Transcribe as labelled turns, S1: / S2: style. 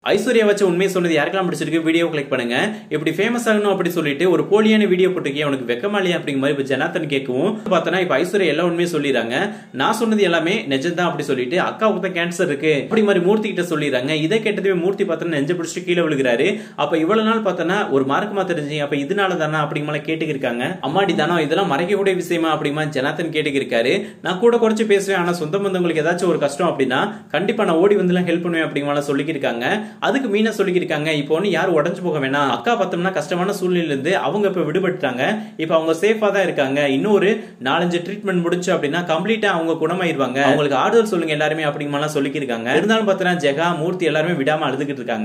S1: ஐஸ்வர்யா வச்ச உண்மையை சொன்னது யாருக்கெல்லாம் பிடிச்சிருக்கு வீடியோ கிளிக் பண்ணுங்க இப்படி ஃபேமஸ் ஆகணும் அப்படி சொல்லிட்டு ஒரு போலியான வீடியோ போட்டுருக்கேன் உனக்கு வெக்கமா இல்லையா அப்படிங்கிற மாதிரி இப்ப ஜனார்த்தன் கேட்கவும் பார்த்தனா இப்ப ஐஸ்வர்யா எல்லா உண்மையும் சொல்லிடுறாங்க நான் சொன்னது எல்லாமே நிஜம்தான் அப்படி சொல்லிட்டு அக்காவுக்கு தான் கேன்சர் இருக்கு அப்படி மாதிரி மூர்த்தி கிட்ட சொல்லிடுறாங்க இதை கேட்டதுமே மூர்த்தி பார்த்தனா நெஞ்ச பிடிச்சிட்டு கீழே விழுகிறாரு அப்ப இவ்வளவு நாள் பார்த்தனா ஒரு மார்க்கமா தெரிஞ்சு அப்ப இதனால தானா அப்படிங்கிற மாதிரி கேட்டுக்கிருக்காங்க அம்மாடி தானோ இதெல்லாம் மறைக்கக்கூடிய விஷயமா அப்படிமா ஜனார்த்தன் கேட்டுக்கிருக்காரு நான் கூட குறைச்சு பேசுவேன் ஆனா சொந்த பந்தங்களுக்கு ஏதாச்சும் ஒரு கஷ்டம் அப்படின்னா கண்டிப்பா நான் ஓடி வந்து ஹெல்ப் பண்ணுவேன் அப்படிங்கிற மாதிரி சொல்லிக்கிருக்காங்க அதுக்கு மீனா சொல்லிக்கிருக்காங்க இப்போ ஒன்று யாரும் உடஞ்சு போக வேணாம் அக்கா பார்த்தோம்னா கஷ்டமான சூழ்நிலையில இருந்து அவங்க இப்ப விடுபட்டுட்டாங்க இப்போ அவங்க சேஃபா தான் இருக்காங்க இன்னொரு நாலஞ்சு ட்ரீட்மெண்ட் முடிச்சு அப்படின்னா கம்ப்ளீட்டா அவங்க குணமாயிருவாங்க அவங்களுக்கு ஆறுதல் சொல்லுங்க எல்லாருமே அப்படிங்கிற மாதிரி சொல்லிக்கிருக்காங்க இருந்தாலும் பார்த்தோன்னா ஜெகா மூர்த்தி எல்லாருமே விடாம அழுதுகிட்டு இருக்காங்க